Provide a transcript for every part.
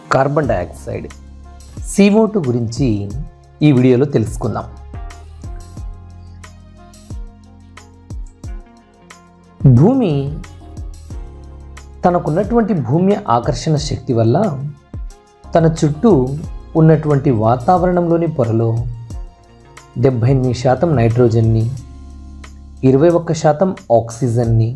carbon dioxide CO2 గురించి ఈ వీడియోలో తెలుసుకుందాం భూమి తనకున్నటువంటి భూమి ఆకర్షణ శక్తి వల్ల తన చుట్టూ ఉన్నటువంటి వాతావరణంలోని పొరలో డెబ్భై ఎనిమిది శాతం నైట్రోజన్ని ఇరవై ఒక్క శాతం ఆక్సిజన్ని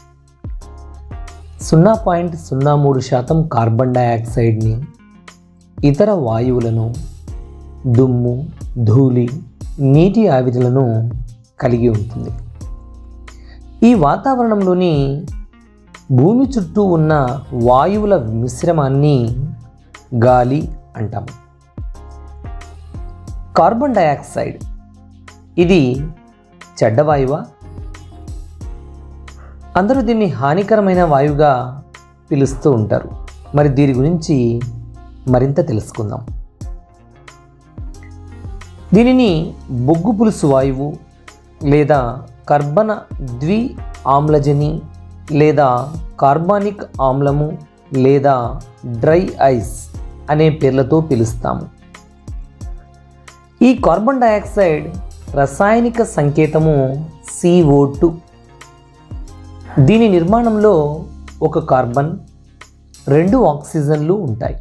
సున్నా పాయింట్ సున్నా మూడు శాతం కార్బన్ డయాక్సైడ్ని ఇతర వాయువులను దుమ్ము ధూళి నీటి ఆవిరులను కలిగి ఉంటుంది ఈ వాతావరణంలోని భూమి చుట్టూ ఉన్న వాయువుల మిశ్రమాన్ని గాలి అంటాము కార్బన్ డయాక్సైడ్ ఇది చెడ్డ వాయువా అందరూ దీన్ని హానికరమైన వాయువుగా పిలుస్తూ ఉంటారు మరి దీని గురించి మరింత తెలుసుకుందాం దీనిని బొగ్గు పులుసు వాయువు లేదా కర్బన ద్వి ఆమ్లజని లేదా కార్బానిక్ ఆమ్లము లేదా డ్రై ఐస్ అనే పేర్లతో పిలుస్తాము ఈ కార్బన్ డయాక్సైడ్ రసాయనిక సంకేతము CO2 దీని నిర్మాణంలో ఒక కార్బన్ రెండు ఆక్సిజన్లు ఉంటాయి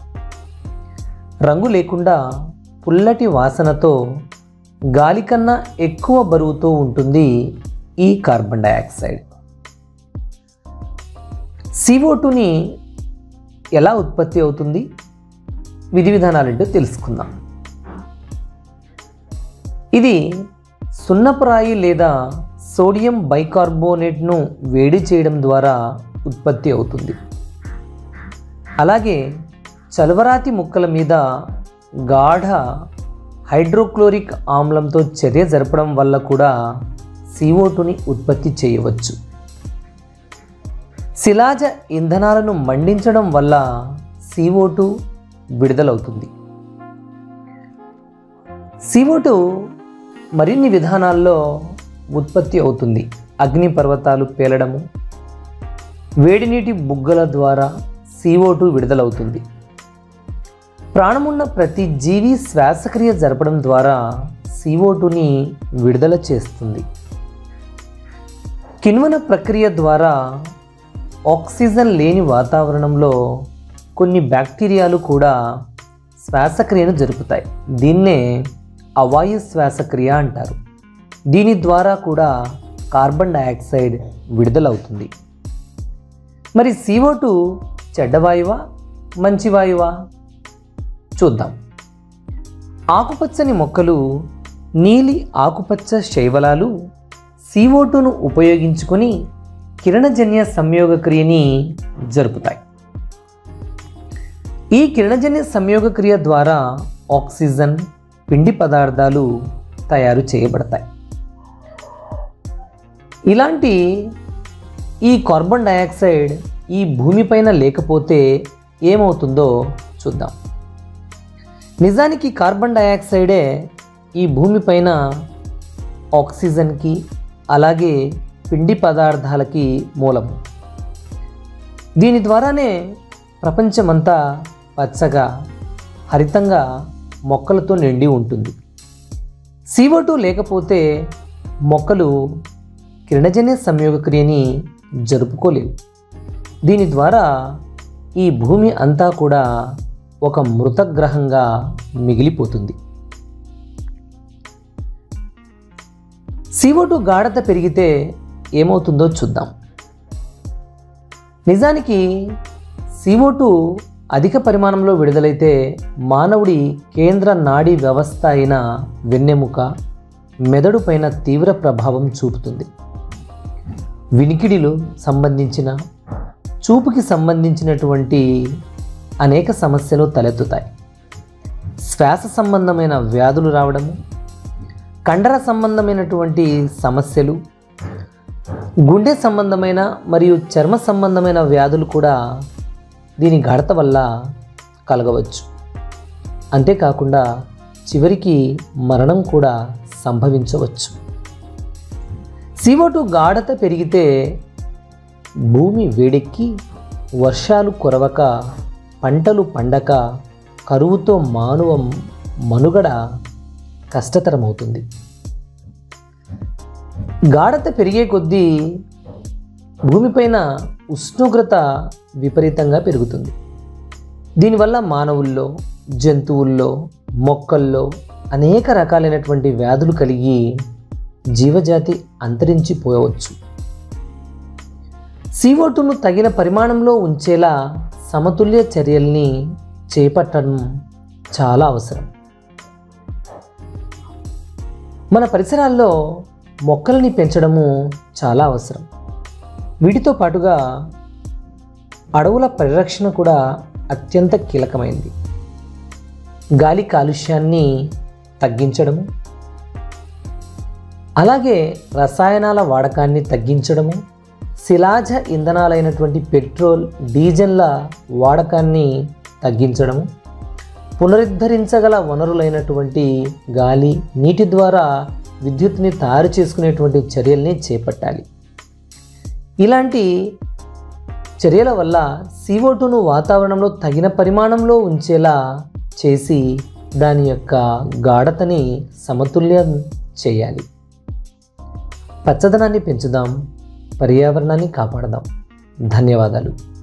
రంగు లేకుండా పుల్లటి వాసనతో గాలి కన్నా ఎక్కువ బరువుతో ఉంటుంది ఈ కార్బన్ డయాక్సైడ్ సిఓ2ని ఎలా ఉత్పత్తి అవుతుంది విధి విధానాలేంటో తెలుసుకుందాం ఇది సున్నపురాయి లేదా సోడియం బైకార్బోనేట్ను వేడి చేయడం ద్వారా ఉత్పత్తి అవుతుంది అలాగే చలవరాతి ముక్కల మీద గాఢ హైడ్రోక్లోరిక్ ఆమ్లంతో చర్య జరపడం వల్ల కూడా సిఓటుని ఉత్పత్తి చేయవచ్చు శిలాజ ఇంధనాలను మండించడం వల్ల సిఓటు విడుదలవుతుంది సిఓటు మరిన్ని విధానాల్లో ఉత్పత్తి అవుతుంది అగ్ని పర్వతాలు పేలడము వేడి నీటి బుగ్గల ద్వారా సిఓటు విడుదలవుతుంది ప్రాణమున్న ప్రతి జీవి శ్వాసక్రియ జరపడం ద్వారా సిఓటుని విడుదల చేస్తుంది కిణ్వన ప్రక్రియ ద్వారా ఆక్సిజన్ లేని వాతావరణంలో కొన్ని బ్యాక్టీరియాలు కూడా శ్వాసక్రియను జరుపుతాయి దీన్నే అవాయు శ్వాసక్రియ అంటారు దీని ద్వారా కూడా కార్బన్ డయాక్సైడ్ విడుదలవుతుంది మరి సిఓ2 చెడ్డ వాయువా మంచి వాయువా చూద్దాం ఆకుపచ్చని మొక్కలు నీలి ఆకుపచ్చ శైవలాలు సిఓటును ఉపయోగించుకొని కిరణజన్య సంయోగ క్రియని జరుపుతాయి ఈ కిరణజన్య సంయోగ క్రియ ద్వారా ఆక్సిజన్ పిండి పదార్థాలు తయారు చేయబడతాయి ఇలాంటి ఈ కార్బన్ డయాక్సైడ్ ఈ భూమిపైన లేకపోతే ఏమవుతుందో చూద్దాం నిజానికి కార్బన్ డయాక్సైడే ఈ భూమిపైన ఆక్సిజన్కి అలాగే పిండి పదార్థాలకి మూలము దీని ద్వారానే ప్రపంచమంతా పచ్చగా హరితంగా మొక్కలతో నిండి ఉంటుంది CO2 లేకపోతే మొక్కలు కిరణజన్య సంయోగ క్రియని జరుపుకోలేవు దీని ద్వారా ఈ భూమి అంతా కూడా ఒక మృతగ్రహంగా మిగిలిపోతుంది CO2 గాఢత పెరిగితే ఏమవుతుందో చూద్దాం నిజానికి CO2 అధిక పరిమాణంలో విడుదలైతే మానవుడి కేంద్ర నాడీ వ్యవస్థ అయిన వెన్నెముక మెదడు పైన తీవ్ర ప్రభావం చూపుతుంది వినికిడిలో సంబంధించిన చూపుకి సంబంధించినటువంటి అనేక సమస్యలు తలెత్తుతాయి శ్వాస సంబంధమైన వ్యాధులు రావడము కండర సంబంధమైనటువంటి సమస్యలు గుండె సంబంధమైన మరియు చర్మ సంబంధమైన వ్యాధులు కూడా దీని గాఢత వల్ల కలగవచ్చు అంతేకాకుండా చివరికి మరణం కూడా సంభవించవచ్చు CO2 గాఢత పెరిగితే భూమి వేడెక్కి వర్షాలు కురవక పంటలు పండక కరువుతో మానవ మనుగడ కష్టతరమవుతుంది గాఢత పెరిగే కొద్దీ భూమిపైన ఉష్ణోగ్రత విపరీతంగా పెరుగుతుంది దీనివల్ల మానవుల్లో జంతువుల్లో మొక్కల్లో అనేక రకాలైనటువంటి వ్యాధులు కలిగి జీవజాతి అంతరించిపోవచ్చు సిఓటును తగిన పరిమాణంలో ఉంచేలా సమతుల్య చర్యల్ని చేపట్టడం చాలా అవసరం మన పరిసరాల్లో మొక్కలని పెంచడము చాలా అవసరం వీటితో పాటుగా అడవుల పరిరక్షణ కూడా అత్యంత కీలకమైంది గాలి కాలుష్యాన్ని తగ్గించడము అలాగే రసాయనాల వాడకాన్ని తగ్గించడము శిలాజ ఇంధనాలైనటువంటి పెట్రోల్ డీజిల్ల వాడకాన్ని తగ్గించడము పునరుద్ధరించగల వనరులైనటువంటి గాలి నీటి ద్వారా విద్యుత్ని తయారు చేసుకునేటువంటి చర్యల్ని చేపట్టాలి ఇలాంటి చర్యల వల్ల CO2ను వాతావరణంలో తగిన పరిమాణంలో ఉంచేలా చేసి దాని యొక్క గాఢతని సమతుల్యం చేయాలి పచ్చదనాన్ని పెంచుదాం పర్యావరణాన్ని కాపాడదాం ధన్యవాదాలు